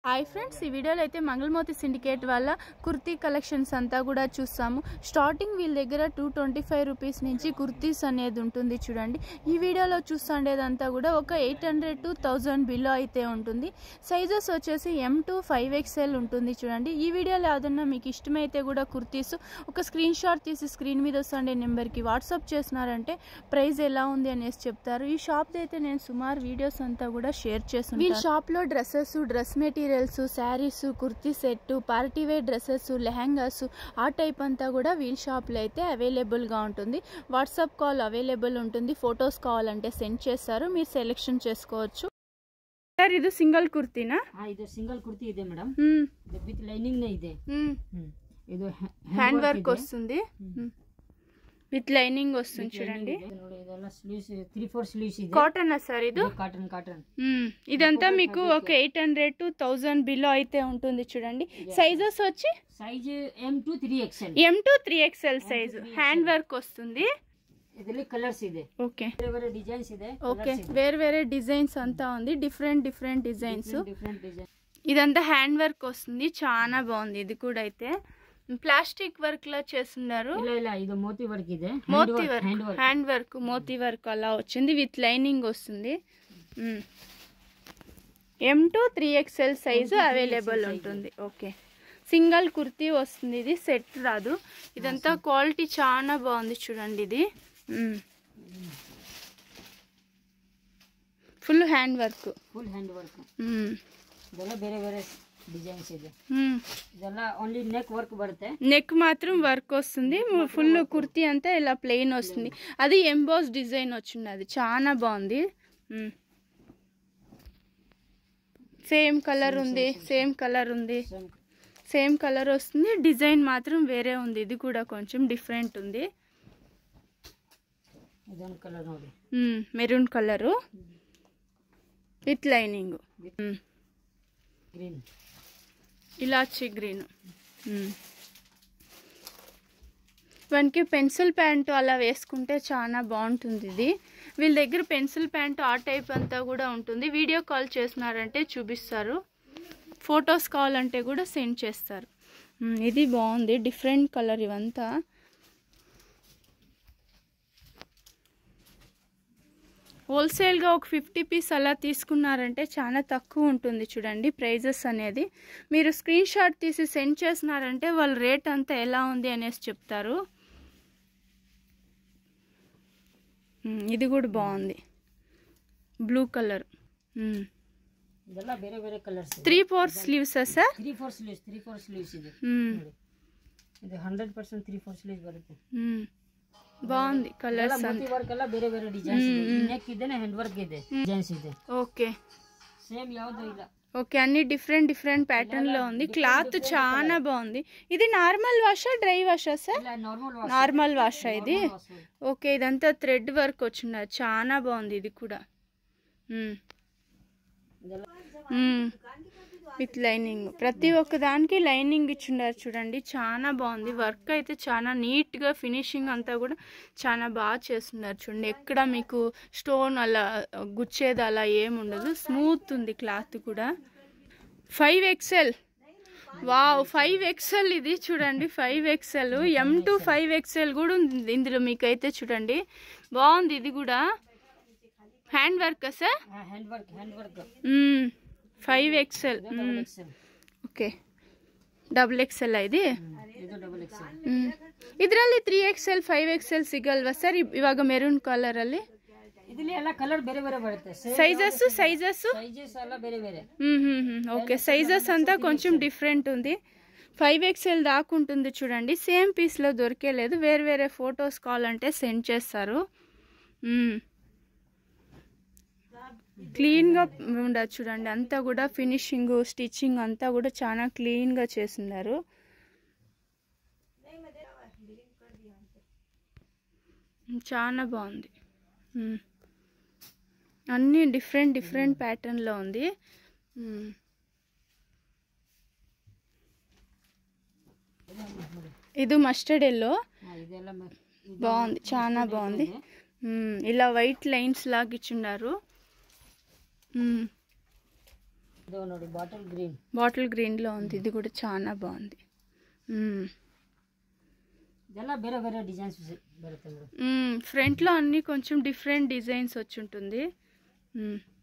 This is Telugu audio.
హాయ్ ఫ్రెండ్స్ ఈ వీడియోలో అయితే మంగళమోతి సిండికేట్ వల్ల కుర్తీ కలెక్షన్స్ అంతా కూడా చూస్తాము స్టార్టింగ్ వీళ్ళ దగ్గర టూ ట్వంటీ ఫైవ్ రూపీస్ నుంచి కుర్తీస్ అనేది ఉంటుంది చూడండి ఈ వీడియోలో చూస్తుండేదంతా కూడా ఒక eight hundred to thousand below అయితే ఉంటుంది సైజెస్ వచ్చేసి ఎం టు ఫైవ్ ఎక్స్ఎల్ ఉంటుంది చూడండి ఈ వీడియోలో ఏదన్నా మీకు ఇష్టమైతే కూడా కుర్తీస్ ఒక స్క్రీన్ షాట్ తీసి స్క్రీన్ మీద వస్తుండే నెంబర్కి వాట్సాప్ చేసినారంటే ప్రైస్ ఎలా ఉంది అనేసి చెప్తారు ఈ షాప్ అయితే నేను సుమారు వీడియోస్ అంతా కూడా షేర్ చేస్తాను వీళ్ళ షాప్ లో dresses dress materials saris kurti set party wear dresses lehengas ఆ టైప్ అంతా కూడా వీల్ షాప్ లో అయితే అవైలబుల్ గా ఉంటుంది వాట్సాప్ కాల్ అవైలబుల్ ఉంటుంది ఫొటోస్ కావాలంటే సెండ్ చేస్తారు మీరు సెలెక్షన్ చేసుకోవచ్చు సార్ ఇది సింగల్ కుర్తీనా ಹಾ ಇದು ಸಿಂಗಲ್ ಕುರ್ತಿ ಇದೆ ಮೇಡಮ್ మ్మ్. ವಿತ್ ಲೈನಿಂಗ್ ನೇ ಇದೆ మ్మ్. ಹ್ಮ್. ಇದು హ్యాండ్ వర్క్ వస్తుంది విత్ లైనింగ్ వస్తుంది చూడండి ನೋಡಿ ಇದೆಲ್ಲ ಸ್ಲೀವ್ಸ್ ತ್ರೀ ಫೋರ್ ಸ್ಲೀವ್ಸ್ ಇದೆ కాటన్ సార్ ఇది ಕಾಟನ್ ಕಾಟನ್ మ్మ్. ఇదంతా మీకు ఒక eight hundred to thousand below అయితే ఉంటుంది చూడండి సైజెస్ వచ్చి size M to three XL M to three XL size hand work వస్తుంది ಇದರಲ್ಲಿ ಕಲರ್ಸ್ ಇದೆ ఓకే ಬೇರೆ ಬೇರೆ ಡಿಸೈನ್ಸ್ ಇದೆ ఓకే వేరే వేరే డిజైన్స్ అంతా ఉంది different different designs different design ఇదంతా హ్యాండ్ వర్క్ వస్తుంది చాలా బాగుంది ఇది కూడా అయితే ప్లాస్టిక్ వర్క్ లా చేస్తున్నారు ಇಲ್ಲ ಇಲ್ಲ ಇದು ಮೋತಿ ವರ್ಕ್ ಇದೆ మోతీ hand work work hand work మోతీ వర్క్ అలా వచ్చింది విత్ లైనింగ్ వస్తుంది M to three XL size available ఉంటుంది ఓకే సింగల్ కుర్తీ వస్తుంది ఇది సెట్ రాదు ఇదంతా క్వాలిటీ చాలా బాగుంది చూడండి ఇది full hand work full hand work ಇದೆಲ್ಲ ಬೇರೆ ಬೇರೆ ಡಿಸೈನ್ಸ್ ಇದೆ ಇದೆಲ್ಲ ಓನ್ಲಿ ನೆಕ್ ವರ್ಕ್ ಬರುತ್ತೆ నెక్ మాత్రం వర్క్ వస్తుంది ఫుల్ కుర్తీ అంతా ఇలా ప్లెయిన్ వస్తుంది అది ఎంబోస్ డిజైన్ వచ్చింది అది చాలా బాగుంది సేమ్ కలర్ ఉంది సేమ్ కలర్ ఉంది Same- సేమ్ కలర్ వస్తుంది డిజైన్ మాత్రం వేరే ఉంది ఇది కూడా కొంచెం డిఫరెంట్ ఉంది ಇದೊಂದು ಕಲರ್ ನೋಡಿ maroon colour with lining green ఇలాచి గ్రీన్ వానికి పెన్సిల్ ప్యాంటు అలా వేసుకుంటే చాలా బాగుంటుంది ఇది వీళ్ళ దగ్గర పెన్సిల్ ప్యాంటు ఆ టైప్ అంతా కూడా ఉంటుంది వీడియో కాల్ చేసినారంటే చూపిస్తారు ఫొటోస్ కావాలంటే కూడా సెండ్ చేస్తారు మ్మ్, ఇది బాగుంది డిఫరెంట్ కలర్ ఇవంతా హోల్సేల్గా ఒక ఫిఫ్టీ పీస్ అలా తీసుకున్నారంటే చాలా తక్కువ ఉంటుంది చూడండి ప్రైజెస్ అనేది మీరు స్క్రీన్ షాట్ తీసి సెండ్ చేసినారంటే వాళ్ళ రేట్ అంతా ఎలా ఉంది అనేసి చెప్తారు మ్మ్, ఇది కూడా బాగుంది బ్లూ కలర్ ಇದೆಲ್ಲ ಬೇರೆ ಬೇರೆ ಕಲರ್ಸ್ ಇದೆ త్రీ ఫోర్ స్లీవ్సా sir three four sleeves three four sleeves ಇದೆ మ్మ్, ನೋಡಿ ಇದು hundred percent three four sleeves ಬರುತ್ತೆ మ్మ్. బాగుంది ಎಲ್ಲ కలర్స్ ಮೋತಿ ವರ್ಕ್ ಎಲ್ಲ ಬೇರೆ ಬೇರೆ ಡಿಸೈನ್ಸ್ ಇದೆ ನೆಕ್ ಇದೆ ಹ್ಯಾಂಡ್ ವರ್ಕ್ ಇದೆ ಡಿಸೈನ್ಸ್ ಇದೆ ఓకే ಸೇಮ್ ಯಾವ್ದು ಇಲ್ಲ ఓకే అన్ని డిఫరెంట్ డిఫరెంట్ ప్యాటర్న్ లో ఉంది క్లాత్ చాలా బాగుంది ఇది నార్మల్ వాషా డ్రై వాషా సార్ ಇಲ್ಲ ನಾರ್ಮಲ್ ವಾಶ್ నార్మల్ వాష్ ఇది ఓకే ఇదంతా థ్రెడ్ వర్క్ వచ్చింది చాలా బాగుంది ఇది కూడా ಇದೆಲ್ಲ విత్ లైనింగ్ ప్రతి ఒక్క దానికి లైనింగ్ ఇచ్చిండారు చూడండి చాలా బాగుంది వర్క్ అయితే చాలా నీట్గా ఫినిషింగ్ అంతా కూడా చాలా బాగా చేస్తున్నారు చూడండి ఎక్కడ మీకు స్టోన్ అలా గుచ్చేది అలా ఏముండదు స్మూత్ ఉంది క్లాత్ కూడా five XL wow five XL ఇది చూడండి five XL M to five XL కూడా ఉంది ఇందులో మీకైతే చూడండి బాగుంది ఇది కూడా hand work sir hand work hand work five XL double XL okay double XL ಇದು ಇದು ಡಬಲ್ ಎಕ್ಸೆಲ್ ಇದರಲ್ಲಿ ತ್ರೀ ಎಕ್ಸೆಲ್ ಫೈವ್ ಎಕ್ಸೆಲ್ ಸಿಗಲ್ವಾ ಸರ್ ಇವಾಗ ಮೆರೂನ್ ಕಲರ್ ಅಲ್ಲಿ ಇದರಲ್ಲಿ ಎಲ್ಲ ಕಲರ್ ಬೇರೆ ಬೇರೆ ಬರುತ್ತೆ సైజెస్ సైజెస్ ಸೈಜಸ್ ಎಲ್ಲ ಬೇರೆ ಬೇರೆ ఓకే సైజెస్ అంతా కొంచెం డిఫరెంట్ ఉంది ఫైవ్ ఎక్స్ఎల్ దాకా ఉంటుంది చూడండి సేమ్ పీస్లో దొరికేలేదు వేరే వేరే ఫొటోస్ కావాలంటే సెండ్ చేస్తారు క్లీన్గా ఉండదు చూడండి అంతా కూడా ఫినిషింగ్ స్టిచ్చింగ్ అంతా కూడా చాలా క్లీన్గా చేస్తున్నారు చాలా బాగుంది మ్మ్. అన్నీ డిఫరెంట్ డిఫరెంట్ ప్యాటర్న్లో ఉంది మ్మ్. ఇది మస్టర్డ్ ఎల్లో ಹಾ, ಇದೆಲ್ಲ ಮ- ಇದು బాగుంది చాలా బాగుంది మ్మ్. ఇలా వైట్ లైన్స్ లాగా ఇచ్చున్నారు మ్మ్. ಇದು ನೋಡಿ ಬಾಟಲ್ ಗ್ರೀನ್ బాటిల్ గ్రీన్లో ఉంది ఇది కూడా చాలా బాగుంది మ్మ్. ಇದೆಲ್ಲ ಬೇರೆ ಬೇರೆ ಡಿಸೈನ್ಸ್ ಬರುತ್ತೆ ಮೇಡಮ್ మ్మ్. ఫ్రంట్లో అన్నీ కొంచెం డిఫరెంట్ డిజైన్స్ వచ్చి ఉంటుంది మ్మ్.